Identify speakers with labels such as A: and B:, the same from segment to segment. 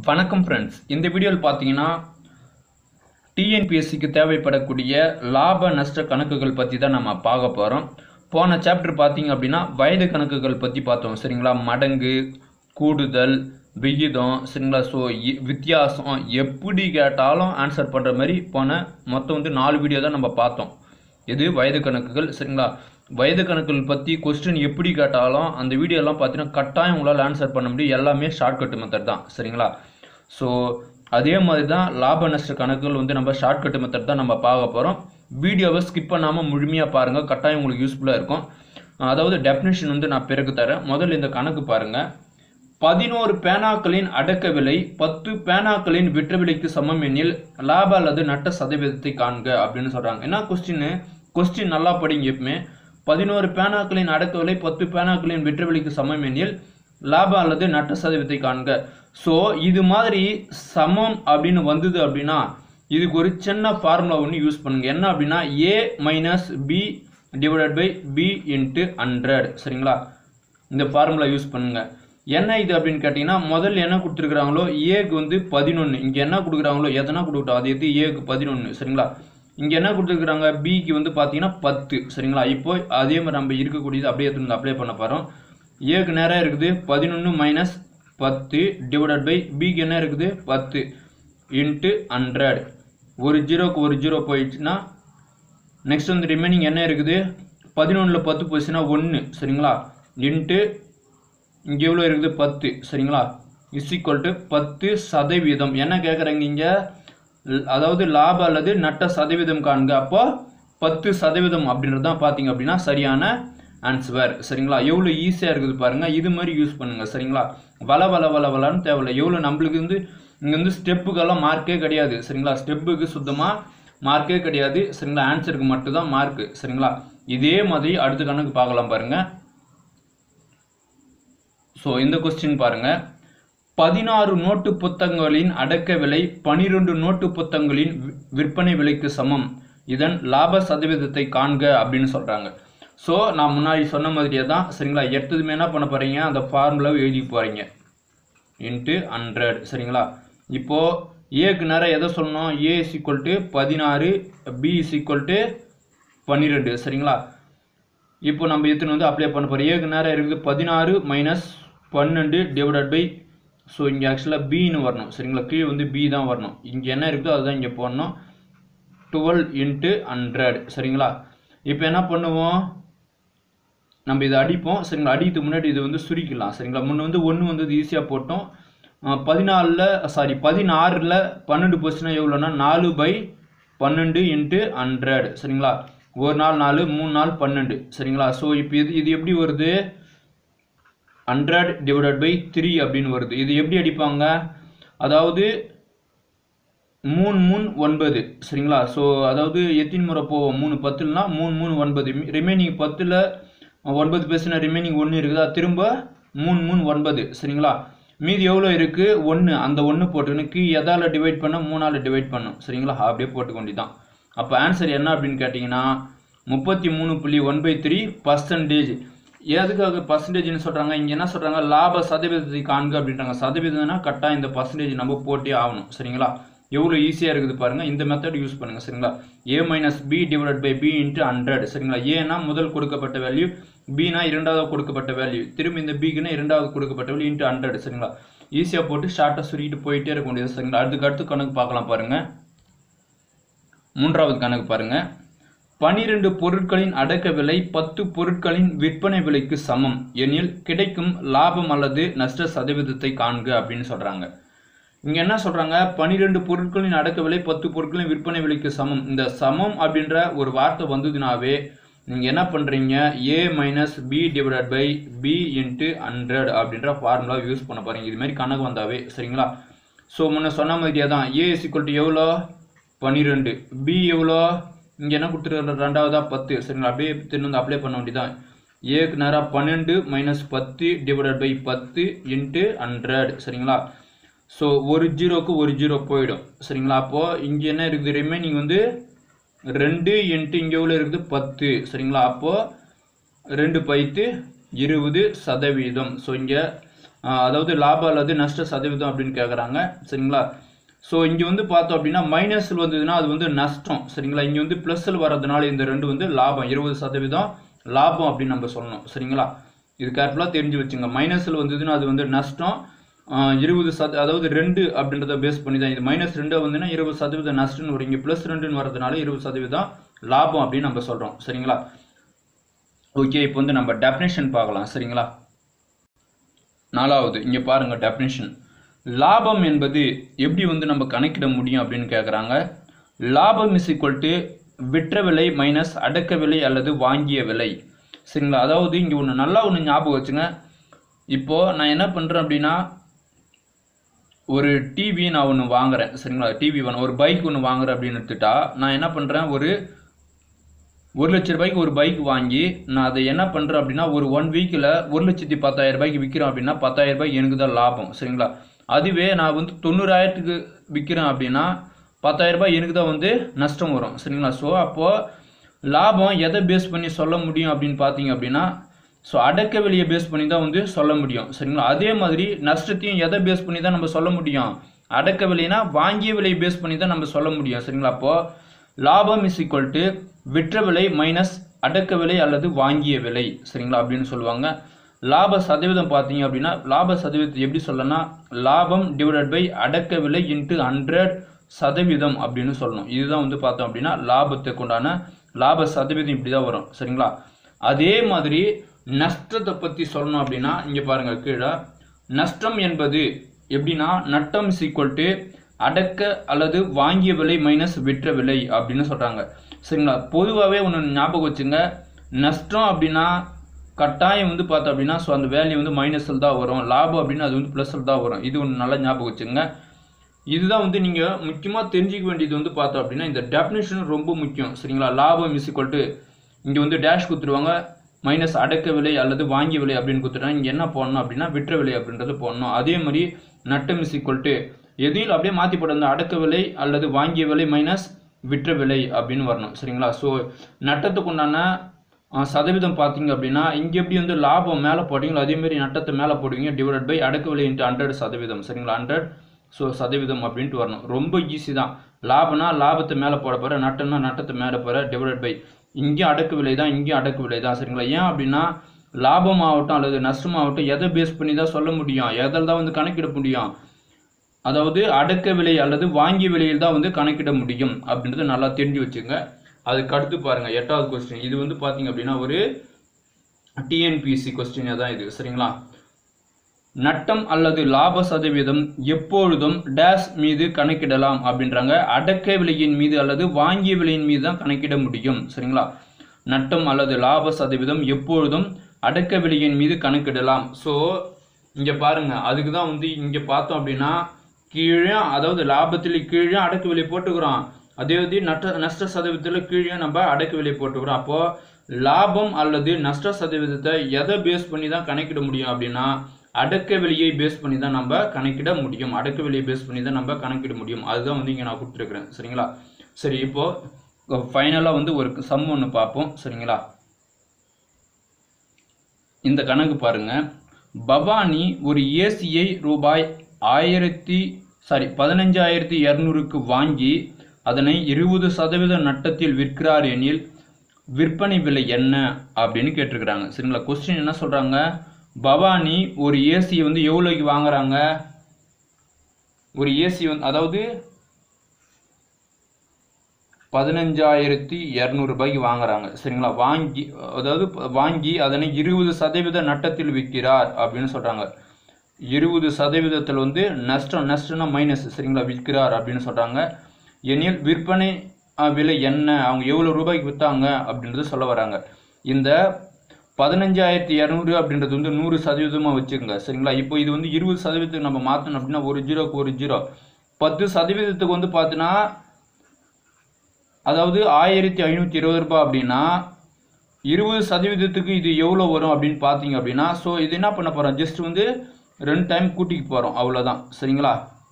A: வணக்கம் ஃப்ரெண்ட்ஸ் இந்த வீடியோவில் பார்த்தீங்கன்னா டிஎன்பிஎஸ்சிக்கு தேவைப்படக்கூடிய லாப நஷ்ட கணக்குகள் பற்றி தான் நம்ம பார்க்க போகிறோம் போன சாப்டர் பார்த்தீங்க அப்படின்னா வயது கணக்குகள் பற்றி பார்த்தோம் சரிங்களா மடங்கு கூடுதல் விகிதம் சரிங்களா ஸோ வித்தியாசம் எப்படி கேட்டாலும் ஆன்சர் பண்ணுற மாதிரி போன மொத்தம் வந்து நாலு வீடியோ தான் நம்ம பார்த்தோம் இது வயது கணக்குகள் சரிங்களா வயது கணக்குகள் பற்றி கொஸ்டின் எப்படி கேட்டாலும் அந்த வீடியோலாம் பார்த்தீங்கன்னா கட்டாயம் உங்களால் ஆன்சர் பண்ண முடியும் எல்லாமே ஷார்ட்கட் மெத்தட் தான் சரிங்களா ஸோ அதே மாதிரி தான் லாப நஷ்ட கணக்குகள் வந்து நம்ம ஷார்ட்கட் மெத்தட் தான் நம்ம பார்க்க போகிறோம் வீடியோவை ஸ்கிப் பண்ணாமல் முழுமையாக பாருங்கள் கட்டாயம் உங்களுக்கு யூஸ்ஃபுல்லாக இருக்கும் அதாவது டெஃபினேஷன் வந்து நான் பிறகு தரேன் முதல்ல இந்த கணக்கு பாருங்கள் பதினோரு பேனாக்களின் அடக்க விலை பத்து பேனாக்களின் விற்ற விலைக்கு சமம் எனில் லாப அல்லது நட்ட சதவீதத்தை காண்க அப்படின்னு சொல்றாங்க என்ன கொஸ்டின் கொஸ்டின் நல்லா படிங்க எப்பவுமே பதினோரு பேனாக்களின் அடக்க விலை பத்து பேனாக்களின் விற்ற விலைக்கு சமம் எனில் லாப அல்லது நட்ட சதவீதத்தை காண்க ஸோ இது மாதிரி சமம் அப்படின்னு வந்தது அப்படின்னா இதுக்கு ஒரு சின்ன ஃபார்முலா ஒன்று யூஸ் பண்ணுங்க என்ன அப்படின்னா A minus B divided by B into hundred சரிங்களா இந்த ஃபார்முலா யூஸ் பண்ணுங்க என்ன இது அப்படின்னு கேட்டிங்கன்னா முதல்ல என்ன கொடுத்துருக்குறாங்களோ ஏக்கு வந்து பதினொன்று இங்கே என்ன கொடுக்குறாங்களோ எதனா கொடுக்கட்டும் அது எது ஏக்கு பதினொன்று சரிங்களா இங்கே என்ன கொடுத்துருக்குறாங்க பிக்கு வந்து பார்த்தீங்கன்னா பத்து சரிங்களா இப்போ அதே மாதிரி நம்ம இருக்கக்கூடியது அப்படியே எடுத்து அப்ளை பண்ண போகிறோம் ஏக்கு நேராக இருக்குது பதினொன்று மைனஸ் பத்து டிவைடட் பை பிக்கு என்ன இருக்குது பத்து இன்ட்டு ஹண்ட்ரட் ஒரு ஜீரோக்கு ஒரு ஜீரோ போயிடுச்சுன்னா நெக்ஸ்ட் வந்து ரிமைனிங் என்ன இருக்குது பதினொன்றில் பத்து போச்சுன்னா ஒன்று சரிங்களா இன்ட்டு இங்கே எவ்வளோ இருக்குது பத்து சரிங்களா இஸ் ஈக்குவல் டு பத்து சதவீதம் என்ன கேட்குறாங்க இங்கே அதாவது லாப அல்லது நட்ட சதவீதம் காண்க அப்போ பத்து சதவீதம் அப்படின்றது தான் பார்த்தீங்க அப்படின்னா சரியான ஆன்சர் சரிங்களா எவ்வளோ ஈஸியாக இருக்குது பாருங்கள் இது மாதிரி யூஸ் பண்ணுங்கள் சரிங்களா வள வள வள வளன்னு தேவையில்லை எவ்வளோ நம்மளுக்கு வந்து இங்கே வந்து ஸ்டெப்புக்கெல்லாம் மார்க்கே கிடையாது சரிங்களா ஸ்டெப்புக்கு சுத்தமாக மார்க்கே கிடையாது சரிங்களா ஆன்சருக்கு மட்டும்தான் மார்க்கு சரிங்களா இதே மாதிரி அடுத்த கணக்கு பார்க்கலாம் பாருங்கள் ஸோ இந்த கொஸ்டின் பாருங்க பதினாறு நோட்டு புத்தகங்களின் அடக்க விலை பனிரெண்டு நோட்டு புத்தகங்களின் விற்பனை விலைக்கு சமம் இதன் லாப சதவீதத்தை காண்க அப்படின்னு சொல்றாங்க ஸோ நான் முன்னாடி சொன்ன மாதிரியே தான் சரிங்களா எடுத்ததுமே என்ன பண்ண போறீங்க அந்த ஃபார்முலாவை எழுதி போறீங்க இன்ட்டு ஹண்ட்ரட் சரிங்களா இப்போ ஏக்கு நேரம் எதை சொல்லணும் ஏ இஸ் ஈக்குவல் டு பதினாறு பி இஸ் ஈக்குவல் டு பன்னிரெண்டு சரிங்களா இப்போ நம்ம எத்தனை வந்து அப்ளை பண்ண போகிறோம் ஏக்கு நேரம் இருக்குது பதினாறு மைனஸ் பன்னெண்டு டிவைடட் பை ஸோ இங்கே ஆக்சுவலாக பின்னு வரணும் சரிங்களா கீழே வந்து பி தான் வரணும் இங்கே என்ன இருக்குதோ அதுதான் இங்கே போடணும் டுவெல் இன்ட்டு ஹண்ட்ரட் சரிங்களா இப்போ என்ன பண்ணுவோம் நம்ம இதை அடிப்போம் சரிங்களா அடிக்கிறதுக்கு முன்னாடி இது வந்து சுருக்கிக்கலாம் சரிங்களா முன்ன வந்து ஒன்று வந்து ஈஸியாக போட்டோம் பதினாலில் சாரி பதினாறில் பன்னெண்டு போச்சுன்னா எவ்வளோன்னா நாலு பை பன்னெண்டு இன்ட்டு ஹண்ட்ரட் சரிங்களா ஒரு நாள் நாலு மூணு நாள் பன்னெண்டு சரிங்களா ஸோ இப்போ இது இது எப்படி வருது ஹண்ட்ரட் டிவைடட் பை த்ரீ அப்படின்னு வருது இது எப்படி அடிப்பாங்க அதாவது மூணு மூணு ஒன்பது சரிங்களா ஸோ அதாவது எத்தனை முறை போவோம் மூணு பத்துலனா மூணு மூணு ஒன்பது ரிமைனிங் பத்தில் ஒன்பது பேசுனா ரிமைனிங் ஒன்று இருக்குதா திரும்ப மூணு மூணு ஒன்பது சரிங்களா மீதி எவ்வளோ இருக்குது ஒன்று அந்த ஒன்று போட்டுக்கணும் கீ எதால் டிவைட் பண்ண மூணால் டிவைட் பண்ணும் சரிங்களா அப்படியே போட்டுக்க வேண்டியதான் அப்போ ஆன்சர் என்ன அப்படின்னு கேட்டிங்கன்னா முப்பத்தி மூணு புள்ளி ஒன் பை த்ரீ பர்சன்டேஜ் எதுக்காக பர்சன்டேஜ்னு சொல்கிறாங்க இங்கே என்ன சொல்கிறாங்க லாப சதவீதத்தை காண்க அப்படின்றாங்க சதவீதம்னா கரெக்டாக இந்த பர்சன்டேஜ் நம்ம போட்டே ஆகணும் சரிங்களா எவ்வளோ ஈஸியாக இருக்குது பாருங்கள் இந்த மெத்தட் யூஸ் பண்ணுங்கள் சரிங்களா A minus B divide by B into hundred சரிங்களா ஏன்னா முதல் கொடுக்கப்பட்ட வேல்யூ பினா இரண்டாவது கொடுக்கப்பட்ட வேல்யூ திரும்ப இந்த பிக்குன்னா இரண்டாவது கொடுக்கப்பட்ட வேல்யூ இன்ட்டு ஹண்ட்ரட் சரிங்களா ஈஸியாக போட்டு ஷார்ட்டாக சுருக்கிட்டு போயிட்டே இருக்க முடியாது சரிங்களா அடுத்துக்கு அடுத்து கணக்கு பார்க்கலாம் பாருங்கள் மூன்றாவது கணக்கு பாருங்கள் பனிரெண்டு பொருட்களின் அடக்க விலை பத்து பொருட்களின் விற்பனை விலைக்கு சமம் எனில் கிடைக்கும் லாபம் அல்லது நஷ்ட சதவீதத்தை காண்க அப்படின்னு சொல்றாங்க இங்க என்ன சொல்றாங்க பனிரெண்டு பொருட்களின் அடக்க விலை பத்து பொருட்களின் விற்பனை விலைக்கு சமம் இந்த சமம் அப்படின்ற ஒரு வார்த்தை வந்ததுனாவே நீங்க என்ன பண்றீங்க A minus B divided by B into hundred அப்படின்ற ஃபார்முலா யூஸ் பண்ண போறீங்க இது மாதிரி கணக்கு வந்தாவே சரிங்களா ஸோ முன்ன சொன்ன மாதிரியே தான் ஏ இஸ் ஈக்குவல் டு எவ்வளோ பன்னிரெண்டு பி எவ்வளோ இங்கே என்ன கொடுத்துருக்க ரெண்டாவதா பத்து சரிங்களா அப்படியே திரும்ப வந்து அப்ளை பண்ண வேண்டியதான் ஏக்கு நேராக பன்னெண்டு மைனஸ் பத்து டிவைடட் பை பத்து இன்ட்டு ஹண்ட்ரட் சரிங்களா ஸோ ஒரு ஜீரோக்கு ஒரு ஜீரோ போயிடும் சரிங்களா அப்போது இங்கே என்ன இருக்குது ரிமைனிங் வந்து ரெண்டு இன்ட்டு இங்கே எவ்வளோ இருக்குது பத்து சரிங்களா அப்போது ரெண்டு பைத்து இருபது சதவீதம் ஸோ இங்கே ஆஹ் அதாவது லாபம் அல்லது நஷ்ட சதவீதம் அப்படின்னு கேட்குறாங்க சரிங்களா ஸோ இங்கே வந்து பார்த்தோம் அப்படின்னா மைனஸில் வந்ததுன்னா அது வந்து நஷ்டம் சரிங்களா இங்கே வந்து ப்ளஸில் வர்றதுனால இந்த ரெண்டு வந்து லாபம் இருபது சதவீதம் லாபம் அப்படின்னு நம்ம சொல்லணும் சரிங்களா இது கேர்ஃபுல்லாக தெரிஞ்சு வச்சுங்க மைனஸில் வந்ததுன்னா அது வந்து நஷ்டம் ஆஹ் இருபது சத அதாவது ரெண்டு அப்படின்றத பேஸ் பண்ணி தான் இது மைனஸ் ரெண்டு வந்துன்னா இருபது சதவீதம் நஷ்டம்னு வரும் இங்கே ப்ளஸ் ரெண்டுன்னு வரதுனால இருபது சதவீதம் லாபம் அப்படின்னு நம்ம சொல்கிறோம் சரிங்களா ஓகே இப்போ வந்து நம்ம டெஃபினேஷன் பார்க்கலாம் சரிங்களா நாலாவது இங்கே பாருங்க டெஃபினேஷன் லாபம் என்பது எப்படி வந்து நம்ம கணக்கிட முடியும் அப்படின்னு கேட்குறாங்க லாபம் இஸ் ஈக்குவல் டு விற்ற விலை மைனஸ் அடக்க விலை அல்லது வாங்கிய விலை சரிங்களா அதாவது இங்கே ஒன்று நல்லா ஒன்று ஞாபகம் வச்சுங்க இப்போது நான் என்ன பண்ணுறேன் அப்படின்னா ஒரு டிவி நான் ஒன்று வாங்குறேன் சரிங்களா டிவி வேணும் ஒரு பைக் ஒன்று வாங்குறேன் அப்படின்னு எடுத்துட்டா நான் என்ன பண்ணுறேன் ஒரு ஒரு லட்ச ரூபாய்க்கு ஒரு பைக் வாங்கி நான் அதை என்ன பண்ணுறேன் அப்படின்னா ஒரு ஒன் வீக்கில் ஒரு லட்சத்தி பத்தாயிரம் ரூபாய்க்கு விற்கிறேன் அப்படின்னா பத்தாயிரம் ரூபாய் எனக்கு தான் லாபம் சரிங்களா அதுவே நான் வந்து தொண்ணூறாயிரத்துக்கு விற்கிறேன் அப்படின்னா பத்தாயிரம் ரூபாய் எனக்கு தான் வந்து நஷ்டம் வரும் சரிங்களா ஸோ அப்போது லாபம் எதை பேஸ் பண்ணி சொல்ல முடியும் அப்படின்னு பார்த்தீங்க அப்படின்னா ஸோ அடக்க விலையை பேஸ் பண்ணி தான் வந்து சொல்ல முடியும் சரிங்களா அதே மாதிரி நஷ்டத்தையும் எதை பேஸ் பண்ணி தான் நம்ம சொல்ல முடியும் அடக்க விலைனா வாங்கிய விலையை பேஸ் பண்ணி தான் நம்ம சொல்ல முடியும் சரிங்களா அப்போது லாபம் இஸ் ஈக்குவல் டு விற்ற விலை மைனஸ் அடக்க விலை அல்லது வாங்கிய விலை சரிங்களா அப்படின்னு சொல்லுவாங்க லாப சதவீதம் பார்த்தீங்க அப்படின்னா லாப சதவீதத்தை எப்படி சொல்லணும்னா லாபம் டிவைடட் பை அடக்க விலை இன்ட்டு ஹண்ட்ரட் சதவீதம் அப்படின்னு சொல்லணும் இதுதான் வந்து பார்த்தோம் அப்படின்னா லாபத்துக்கு உண்டான லாப சதவீதம் இப்படி தான் வரும் சரிங்களா அதே மாதிரி நஷ்டத்தை பற்றி சொல்லணும் அப்படின்னா இங்கே பாருங்க கீழே நஷ்டம் என்பது எப்படின்னா நட்டம் இஸ் ஈக்குவல் டு அடக்க அல்லது வாங்கிய விலை மைனஸ் விற்ற விலை அப்படின்னு சொல்கிறாங்க சரிங்களா பொதுவாகவே ஒன்று ஞாபகம் வச்சுங்க நஷ்டம் அப்படின்னா கட்டாயம் வந்து பார்த்தோம் அப்படின்னா ஸோ அந்த வேல்யூ வந்து மைனஸில் தான் வரும் லாபம் அப்படின்னா அது வந்து ப்ளஸில் தான் வரும் இது ஒன்று நல்லா ஞாபகம் வச்சுங்க இதுதான் வந்து நீங்கள் முக்கியமாக தெரிஞ்சிக்க வேண்டியது வந்து பார்த்தோம் அப்படின்னா இந்த டெஃபினேஷன் ரொம்ப முக்கியம் சரிங்களா லாபம் இஸ் ஈக்குவல் டு இங்கே வந்து டேஷ் கொடுத்துருவாங்க மைனஸ் அடக்க விலை அல்லது வாங்கிய விலை அப்படின்னு கொடுத்துட்டாங்க இங்கே என்ன போடணும் அப்படின்னா விற்ற விலை அப்படின்றது போடணும் அதே மாதிரி நட்டம் இஸ் ஈக்குவல் டு எதையும் அப்படியே மாற்றி போட அடக்க விலை அல்லது வாங்கிய விலை மைனஸ் விற்ற விலை அப்படின்னு வரணும் சரிங்களா ஸோ நட்டத்துக்கு உண்டான அஹ், சதவீதம் பார்த்தீங்க அப்படின்னா இங்கே எப்படி வந்து லாபம் மேலே போட்டீங்களோ அதே மாதிரி நட்டத்தை மேலே போடுவீங்க டிவைடட் பை அடக்க விலை இன்ட்டு ஹண்ட்ரட் சதவீதம் சரிங்களா ஹண்ட்ரட் ஸோ சதவீதம் அப்படின்ட்டு வரணும் ரொம்ப ஈஸி தான் லாபம்னா லாபத்தை மேலே போட போகிற நட்டம்னா நட்டத்தை மேலே போகிற டிவைடட் பை இங்கேயும் அடக்கு விலை தான் இங்கேயும் அடக்கு விலை தான் சரிங்களா ஏன் அப்படின்னா லாபம் ஆகட்டும் அல்லது நஷ்டமாகட்டும் எதை பேஸ் பண்ணி தான் சொல்ல முடியும் எதில் தான் வந்து கணக்கிட முடியும் அதாவது அடக்க விலை அல்லது வாங்கிய விலையில் தான் வந்து கணக்கிட முடியும் அப்படின்றத நல்லா தெரிஞ்சு வச்சுங்க அதுக்கு அடுத்து பாருங்க எட்டாவது கொஸ்டின் இது வந்து பார்த்தீங்க அப்படின்னா ஒரு டிஎன்பிஎஸ்சி கொஸ்டின் தான் இது சரிங்களா நட்டம் அல்லது லாப சதவீதம் எப்பொழுதும் டேஷ் மீது கணக்கிடலாம் அப்படின்றாங்க அடக்க விலையின் மீது அல்லது வாங்கிய விலையின் மீது தான் கணக்கிட முடியும் சரிங்களா நட்டம் அல்லது லாப சதவீதம் எப்பொழுதும் அடக்க விலையின் மீது கணக்கிடலாம் ஸோ இங்கே பாருங்க அதுக்கு தான் வந்து இங்கே பார்த்தோம் அப்படின்னா கீழே அதாவது லாபத்தில் கீழே அடக்க விலை போட்டுக்கிறோம் அதே வந்து நட்ட நஷ்ட சதவீதத்தில் கீழே நம்ம அடக்க விலை போட்டுக்கிறோம் அப்போது லாபம் அல்லது நஷ்ட சதவீதத்தை எதை பேஸ் பண்ணி தான் கணக்கிட முடியும் அப்படின்னா அடக்க விலையை பேஸ் பண்ணி தான் நம்ம கணக்கிட முடியும் அடக்க விலையை பேஸ் பண்ணி தான் நம்ம கணக்கிட முடியும் அதுதான் வந்து இங்கே நான் கொடுத்துருக்குறேன் சரிங்களா சரி இப்போ ஃபைனலாக வந்து ஒரு சம் ஒன்று பார்ப்போம் சரிங்களா இந்த கணக்கு பாருங்க பவானி ஒரு ஏசியை ரூபாய் ஆயிரத்தி சாரி பதினஞ்சாயிரத்தி இரநூறுக்கு வாங்கி அதனை இருபது சதவீத நட்டத்தில் விற்கிறார் எனில் விற்பனை விலை என்ன அப்படின்னு கேட்டிருக்கிறாங்க சரிங்களா கொஸ்டின் என்ன சொல்றாங்க பவானி ஒரு ஏசியை வந்து எவ்வளோக்கு வாங்குறாங்க ஒரு ஏசி வந்து அதாவது பதினஞ்சாயிரத்தி இரநூறுபாய்க்கு வாங்குறாங்க சரிங்களா வாங்கி அதாவது வாங்கி அதனை இருபது சதவீத நட்டத்தில் விற்கிறார் அப்படின்னு சொல்றாங்க இருபது சதவீதத்தில் வந்து நஷ்டம் நஷ்டம்னா மைனஸ் சரிங்களா விற்கிறார் அப்படின்னு சொல்றாங்க எனில் விற்பனை அஹ், விலை என்ன அவங்க எவ்வளோ ரூபாய்க்கு விற்றாங்க அப்படின்றத சொல்ல வராங்க இந்த பதினஞ்சாயிரத்தி இரநூறு அப்படின்றது வந்து நூறு சதவீதமாக வச்சுக்கோங்க சரிங்களா இப்போ இது வந்து இருபது சதவீதத்துக்கு நம்ம மாற்றணும் அப்படின்னா ஒரு ஜீரோக்கு ஒரு ஜீரோ பத்து சதவீதத்துக்கு வந்து பார்த்தீங்கன்னா அதாவது ஆயிரத்தி ஐநூற்றி இருபது ரூபாய் அப்படின்னா இருபது சதவீதத்துக்கு இது எவ்வளோ வரும் அப்படின்னு பார்த்தீங்க அப்படின்னா ஸோ இது என்ன பண்ண போகிறோம் ஜஸ்ட் வந்து ரெண்டு டைம் கூட்டிக்கு போகிறோம் அவ்வளோதான் சரிங்களா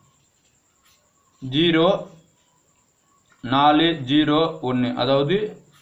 A: ஜீரோ நாலு ஜீரோ ஒன்று அதாவது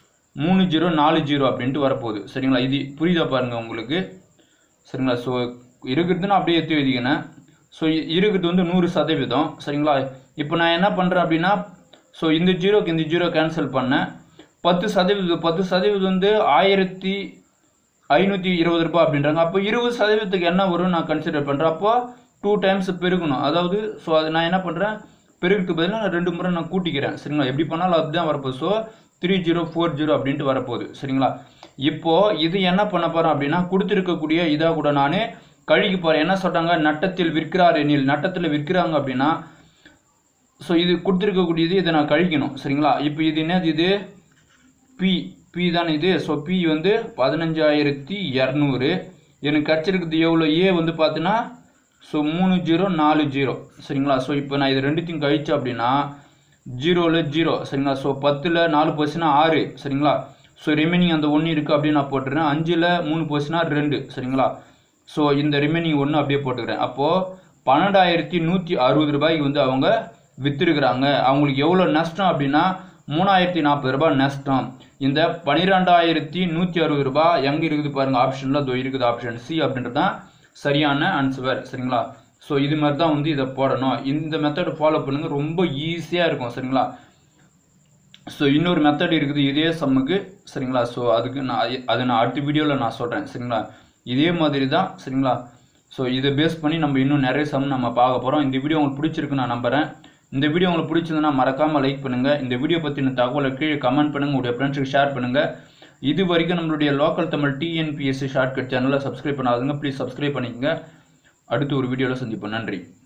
A: மூணு ஜீரோ நாலு ஜீரோ அப்படின்ட்டு வரப்போகுது சரிங்களா இது புரியுதா பாருங்க உங்களுக்கு சரிங்களா ஸோ இருக்கிறதுன்னு அப்படியே எடுத்து எழுதிக்கினேன் ஸோ இருக்கிறது வந்து நூறு சதவீதம் சரிங்களா இப்போ நான் என்ன பண்ணுறேன் அப்படின்னா ஸோ இந்த ஜீரோக்கு இந்த ஜீரோ கேன்சல் பண்ணேன் பத்து சதவீதம் பத்து சதவீதம் வந்து ஆயிரத்தி ஐநூற்றி இருபது ரூபாய் அப்படின்றாங்க அப்போ இருபது சதவீதத்துக்கு என்ன வரும் நான் கன்சிடர் பண்ணுறேன் அப்போ டூ டைம்ஸ் பெருகணும் அதாவது ஸோ அது நான் என்ன பண்ணுறேன் பெருகுக்கு பதிலாக நான் ரெண்டு முறை நான் கூட்டிக்கிறேன் சரிங்களா எப்படி பண்ணாலும் அதுதான் வரப்போகுது so three zero four zero அப்படின்ட்டு வரப்போகுது சரிங்களா இப்போ இது என்ன பண்ண போகிறேன் அப்படின்னா கொடுத்துருக்கக்கூடிய இதாக கூட நான் கழுகி போகிறேன் என்ன சொல்கிறாங்க நட்டத்தில் விற்கிறார் எனில் நட்டத்தில் விற்கிறாங்க அப்படின்னா ஸோ இது கொடுத்துருக்கக்கூடியது இதை நான் கழிக்கணும் சரிங்களா இப்போ இது என்னது இது பி பி தானே இது ஸோ பி வந்து பதினஞ்சாயிரத்தி இரநூறு எனக்கு கிடச்சிருக்குது எவ்வளோ ஏ வந்து பார்த்தீங்கன்னா ஸோ மூணு ஜீரோ நாலு ஜீரோ சரிங்களா ஸோ இப்போ நான் இது ரெண்டுத்தையும் கழிச்சேன் அப்படின்னா ஜீரோவில் ஜீரோ சரிங்களா ஸோ பத்தில் நாலு போச்சுன்னா ஆறு சரிங்களா ஸோ ரிமைனிங் அந்த ஒன்று இருக்குது அப்படின்னு நான் போட்டுறேன் அஞ்சில் மூணு போச்சுன்னா ரெண்டு சரிங்களா ஸோ இந்த ரிமைனிங் ஒன்று அப்படியே போட்டுக்கிறேன் அப்போது பன்னெண்டாயிரத்தி நூற்றி அறுபது ரூபாய்க்கு வந்து அவங்க விற்றுருக்குறாங்க அவங்களுக்கு எவ்வளோ நஷ்டம் அப்படின்னா மூணாயிரத்தி நாற்பது ரூபாய் நஷ்டம் இந்த பன்னிரெண்டாயிரத்தி நூற்றி அறுபது ரூபாய் எங்கே இருக்குது பாருங்கள் ஆப்ஷனில் இதோ இருக்குது ஆப்ஷன் சி அப்படின்றது தான் சரியான ஆன்சர் சரிங்களா ஸோ இது மாதிரி தான் வந்து இதை போடணும் இந்த மெத்தட் ஃபாலோ பண்ணுங்கள் ரொம்ப ஈஸியாக இருக்கும் சரிங்களா ஸோ இன்னொரு மெத்தட் இருக்குது இதே சம்முக்கு சரிங்களா ஸோ அதுக்கு நான் அது- அதை நான் அடுத்த வீடியோவில் நான் சொல்கிறேன் சரிங்களா இதே மாதிரி தான் சரிங்களா ஸோ இதை பேஸ் பண்ணி நம்ம இன்னும் நிறைய சம் நம்ம பார்க்க போகிறோம் இந்த வீடியோ உங்களுக்கு பிடிச்சிருக்கு நான் நம்புறேன் இந்த வீடியோ உங்களுக்கு பிடிச்சிருந்தா மறக்காமல் லைக் பண்ணுங்கள் இந்த வீடியோ பற்றின தகவலை கீழே கமெண்ட் பண்ணுங்கள் உங்களுடைய ஃப்ரெண்ட்ஸுக்கு ஷேர் பண்ணுங்கள் இது வரைக்கும் நம்மளுடைய லோக்கல் தமிழ் டிஎன்பிஎஸ்சி ஷார்ட்கட் சேனலை சப்ஸ்கிரைப் பண்ணாதுங்க ப்ளீஸ் சப்ஸ்கிரைப் பண்ணிக்கங்க அடுத்து ஒரு வீடியோவில் சந்திப்போம் நன்றி